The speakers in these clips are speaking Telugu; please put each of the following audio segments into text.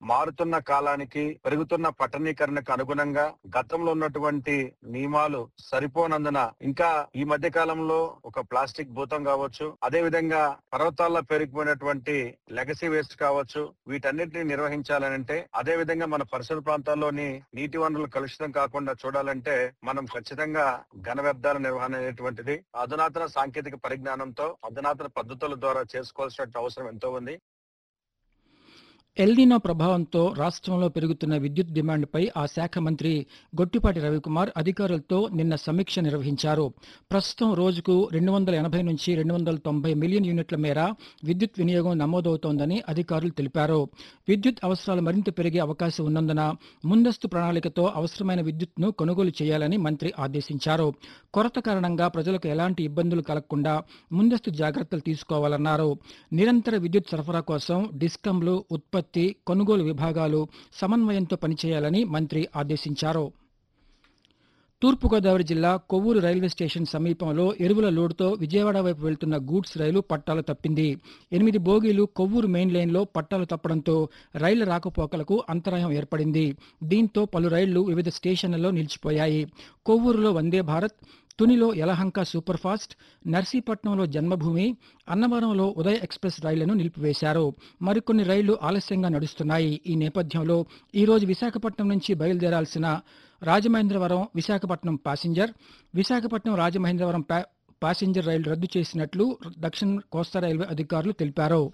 మారుతున్న కాలానికి పెరుగుతున్న పట్టణీకరణకు అనుగుణంగా గతంలో ఉన్నటువంటి నియమాలు సరిపోనందున ఇంకా ఈ మధ్య కాలంలో ఒక ప్లాస్టిక్ భూతం కావచ్చు అదే విధంగా పర్వతాల్లో పెరిగిపోయినటువంటి లెగసీ వేస్ట్ కావచ్చు వీటన్నిటిని నిర్వహించాలనంటే అదే విధంగా మన పరిసర ప్రాంతాల్లోని నీటి వనరులు కలుషితం కాకుండా చూడాలంటే మనం ఖచ్చితంగా ఘన వ్యర్థాల నిర్వహణ అనేటువంటిది అధునాతన సాంకేతిక పరిజ్ఞానంతో అధునాతన పద్ధతుల ద్వారా చేసుకోవాల్సిన అవసరం ఎంతో ఉంది ఎల్నినో ప్రభావంతో రాష్ట్రంలో పెరుగుతున్న విద్యుత్ డిమాండ్పై ఆ శాఖ మంత్రి గొట్టిపాటి రవికుమార్ అధికారులతో నిన్న సమీక్ష నిర్వహించారు ప్రస్తుతం రోజుకు రెండు వందల ఎనభై నుంచి రెండు వందల తొంభై మిలియన్ యూనిట్ల మేర విద్యుత్ వినియోగం నమోదవుతోందని అధికారులు తెలిపారు విద్యుత్ అవసరాలు మరింత పెరిగే అవకాశం ఉన్నందున ముందస్తు ప్రణాళికతో అవసరమైన విద్యుత్ను కొనుగోలు చేయాలని మంత్రి ఆదేశించారు కొరత కారణంగా ప్రజలకు ఎలాంటి ఇబ్బందులు కలగకుండా ముందస్తు జాగ్రత్తలు తీసుకోవాలన్నారు నిరంతర విద్యుత్ సరఫరా కోసం డిస్కంలు ఉత్పత్తి కొనుగోలు విభాగాలు సమన్వయంతో పనిచేయాలని మంత్రి ఆదేశించారు తూర్పుగోదావరి జిల్లా కొవ్వూరు రైల్వే స్టేషన్ సమీపంలో ఎరువుల లోడుతో విజయవాడ వైపు వెళ్తున్న గూడ్స్ రైలు పట్టాలు తప్పింది ఎనిమిది బోగీలు కొవ్వూరు మెయిన్ లైన్లో పట్టాలు తప్పడంతో రైళ్ల రాకపోకలకు అంతరాయం ఏర్పడింది దీంతో పలు రైళ్లు వివిధ స్టేషన్లలో నిలిచిపోయాయి కొవ్వూరులో వందే భారత్ తునిలో యలహంక సూపర్ ఫాస్ట్ నర్సీపట్నంలో జన్మభూమి అన్నవరంలో ఉదయ ఎక్స్ప్రెస్ రైళ్లను నిలిపివేశారు మరికొన్ని రైళ్లు ఆలస్యంగా నడుస్తున్నాయి ఈ నేపథ్యంలో ఈ రోజు విశాఖపట్నం నుంచి బయలుదేరాల్సిన రాజమహేంద్రవరం విశాఖపట్నం ప్యాసింజర్ విశాఖపట్నం రాజమహేంద్రవరం ప్యా- ప్యాసింజర్ రైలు రద్దు చేసినట్లు దక్షిణ కోస్తా రైల్వే అధికారులు తెలిపారు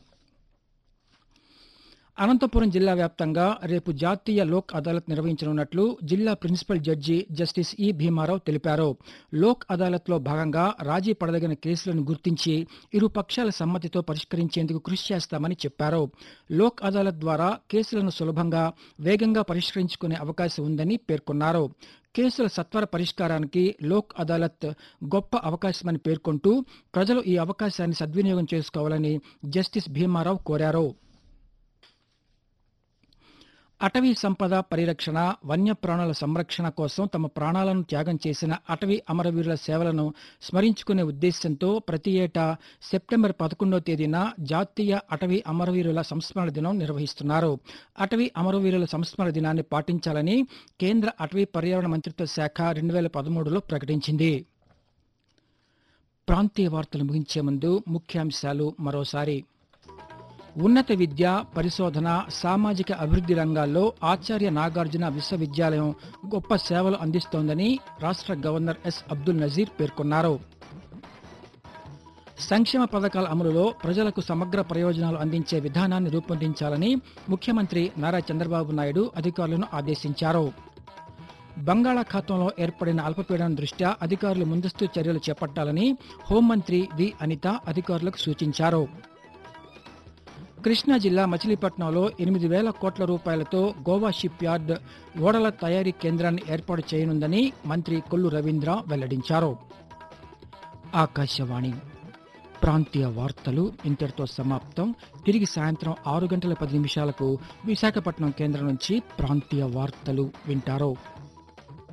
అనంతపురం జిల్లా వ్యాప్తంగా రేపు జాతీయ లోక్ అదాలత్ నిర్వహించనున్నట్లు జిల్లా ప్రిన్సిపల్ జడ్జి జస్టిస్ ఈ భీమారావు తెలిపారు లోక్ అదాలత్లో భాగంగా రాజీ పడదగిన కేసులను గుర్తించి ఇరు పక్షాల సమ్మతితో పరిష్కరించేందుకు కృషి చేస్తామని చెప్పారు లోక్ అదాలత్ ద్వారా కేసులను సులభంగా వేగంగా పరిష్కరించుకునే అవకాశం ఉందని పేర్కొన్నారు కేసుల సత్వర పరిష్కారానికి లోక్ అదాలత్ గొప్ప అవకాశమని పేర్కొంటూ ప్రజలు ఈ అవకాశాన్ని సద్వినియోగం చేసుకోవాలని జస్టిస్ భీమారావు కోరారు అటవీ సంపద పరిరక్షణ వన్యప్రాణుల సంరక్షణ కోసం తమ ప్రాణాలను త్యాగం చేసిన అటవీ అమరవీరుల సేవలను స్మరించుకునే ఉద్దేశంతో ప్రతి ఏటా సెప్టెంబర్ పదకొండో తేదీన జాతీయ అటవీ అమరవీరుల సంస్మరణ దినం నిర్వహిస్తున్నారు అటవీ అమరవీరుల సంస్మరణ దినాన్ని పాటించాలని కేంద్ర అటవీ పర్యావరణ మంత్రిత్వ శాఖ రెండు వేల పదమూడులో ప్రకటించింది ప్రాంతీయ వార్తలు ముగించే ముందు ముఖ్యాంశాలు మరోసారి ఉన్నత విద్య పరిశోధన సామాజిక అభివృద్ధి రంగాల్లో ఆచార్య నాగార్జున విశ్వవిద్యాలయం గొప్ప సేవలు అందిస్తోందని రాష్ట్ర గవర్నర్ ఎస్ అబ్దుల్ నజీర్ పేర్కొన్నారు సంక్షేమ పథకాల అమలులో ప్రజలకు సమగ్ర ప్రయోజనాలు అందించే విధానాన్ని రూపొందించాలని ముఖ్యమంత్రి నారా చంద్రబాబు నాయుడు అధికారులను ఆదేశించారు బంగాళాఖాతంలో ఏర్పడిన అల్పపీడనం దృష్ట్యా అధికారులు ముందస్తు చర్యలు చేపట్టాలని హోంమంత్రి వి అనిత అధికారులకు సూచించారు కృష్ణా జిల్లా మచిలీపట్నంలో ఎనిమిది వేల కోట్ల రూపాయలతో గోవా షిప్ యార్డ్ ఓడల తయారీ కేంద్రాన్ని ఏర్పాటు చేయనుందని మంత్రి కొల్లు రవీంద్ర వెల్లడించారు ఆకాశవాణి ప్రాంతీయ వార్తలు ఇంతటితో సమాప్తం తిరిగి సాయంత్రం ఆరు గంటల పది నిమిషాలకు విశాఖపట్నం కేంద్రం నుంచి ప్రాంతీయ వార్తలు వింటారు